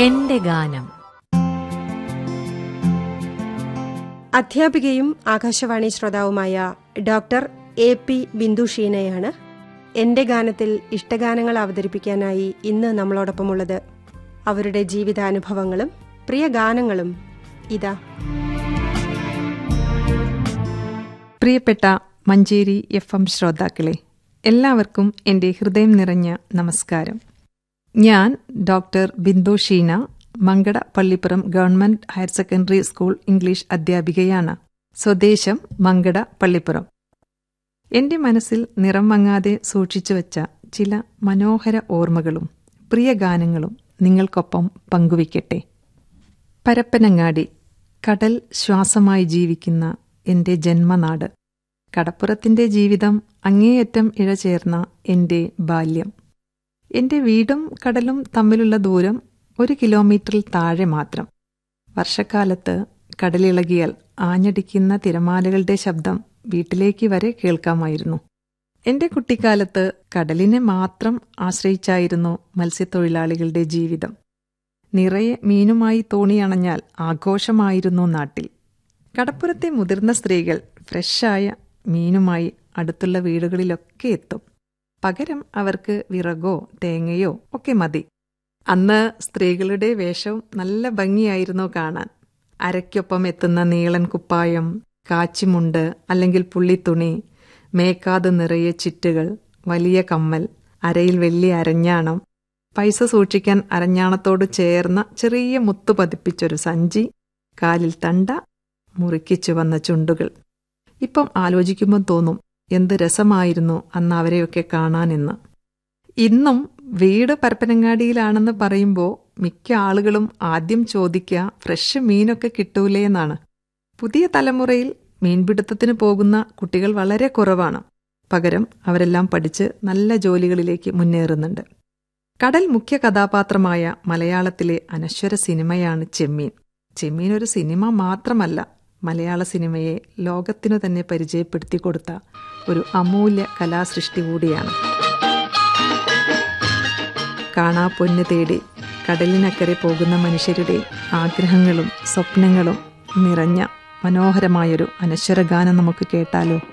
എന്റെ ഗാനം അധ്യാപികയും ആകാശവാണി ശ്രോതാവുമായ ഡോക്ടർ എ പി ബിന്ദു ഷീനയാണ് എന്റെ ഗാനത്തിൽ ഇഷ്ടഗാനങ്ങൾ അവതരിപ്പിക്കാനായി ഇന്ന് നമ്മളോടൊപ്പമുള്ളത് അവരുടെ ജീവിതാനുഭവങ്ങളും പ്രിയ ഗാനങ്ങളും ഇതാ പ്രിയപ്പെട്ട മഞ്ചേരി എഫ് എം ശ്രോതാക്കളെ എല്ലാവർക്കും എൻ്റെ ഹൃദയം നിറഞ്ഞ നമസ്കാരം ഞാൻ doctor Bindu Sheena Mankada Pallippuram government higher secondary school English അധ്യാപികയാണ് സ്വദേശം മങ്കട പള്ളിപ്പുറം എൻ്റെ മനസ്സിൽ നിറം മങ്ങാതെ സൂക്ഷിച്ചു വച്ച ചില മനോഹര ഓർമ്മകളും പ്രിയ ഗാനങ്ങളും നിങ്ങൾക്കൊപ്പം പങ്കുവയ്ക്കട്ടെ പരപ്പനങ്ങാടി കടൽ ശ്വാസമായി ജീവിക്കുന്ന എൻ്റെ ജന്മനാട് കടപ്പുറത്തിൻ്റെ ജീവിതം അങ്ങേയറ്റം ഇഴചേർന്ന എൻ്റെ ബാല്യം എൻ്റെ വീടും കടലും തമ്മിലുള്ള ദൂരം ഒരു കിലോമീറ്ററിൽ താഴെ മാത്രം വർഷക്കാലത്ത് കടലിളകിയാൽ ആഞ്ഞടിക്കുന്ന തിരമാലകളുടെ ശബ്ദം വീട്ടിലേക്ക് വരെ കേൾക്കാമായിരുന്നു എന്റെ കുട്ടിക്കാലത്ത് കടലിനെ മാത്രം ആശ്രയിച്ചായിരുന്നു മത്സ്യത്തൊഴിലാളികളുടെ ജീവിതം നിറയെ മീനുമായി തോണിയണഞ്ഞാൽ ആഘോഷമായിരുന്നു നാട്ടിൽ കടപ്പുറത്തെ മുതിർന്ന സ്ത്രീകൾ ഫ്രഷായ മീനുമായി അടുത്തുള്ള വീടുകളിലൊക്കെ എത്തും പകരം അവർക്ക് വിറകോ തേങ്ങയോ ഒക്കെ മതി അന്ന് സ്ത്രീകളുടെ വേഷവും നല്ല ഭംഗിയായിരുന്നു കാണാൻ അരയ്ക്കൊപ്പം എത്തുന്ന നീളൻ കുപ്പായം കാച്ചിമുണ്ട് അല്ലെങ്കിൽ പുള്ളിത്തുണി മേക്കാത് നിറയെ ചിറ്റുകൾ വലിയ കമ്മൽ അരയിൽ വലിയ അരഞ്ഞാണം പൈസ സൂക്ഷിക്കാൻ അരഞ്ഞാണത്തോട് ചേർന്ന ചെറിയ മുത്തു പതിപ്പിച്ചൊരു സഞ്ചി കാലിൽ തണ്ട മുറിക്കിച്ചു വന്ന ചുണ്ടുകൾ ഇപ്പം ആലോചിക്കുമ്പോൾ തോന്നും എന്ത് രസമായിരുന്നു അന്ന് അവരെയൊക്കെ കാണാനെന്ന് ഇന്നും വീട് പരപ്പനങ്ങാടിയിലാണെന്ന് പറയുമ്പോൾ മിക്ക ആളുകളും ആദ്യം ചോദിക്കുക ഫ്രഷ് മീനൊക്കെ കിട്ടൂലേ എന്നാണ് പുതിയ തലമുറയിൽ മീൻപിടുത്തത്തിന് പോകുന്ന കുട്ടികൾ വളരെ കുറവാണ് പകരം അവരെല്ലാം പഠിച്ച് നല്ല ജോലികളിലേക്ക് മുന്നേറുന്നുണ്ട് കടൽ മുഖ്യ കഥാപാത്രമായ മലയാളത്തിലെ അനശ്വര സിനിമയാണ് ചെമ്മീൻ ചെമ്മീൻ ഒരു സിനിമ മാത്രമല്ല മലയാള സിനിമയെ ലോകത്തിനു തന്നെ പരിചയപ്പെടുത്തി കൊടുത്ത ഒരു അമൂല്യ കലാസൃഷ്ടി കൂടിയാണ് കാണാ പൊന്ന് തേടി കടലിനക്കരെ പോകുന്ന മനുഷ്യരുടെ ആഗ്രഹങ്ങളും സ്വപ്നങ്ങളും നിറഞ്ഞ മനോഹരമായൊരു അനശ്വര ഗാനം നമുക്ക് കേട്ടാലോ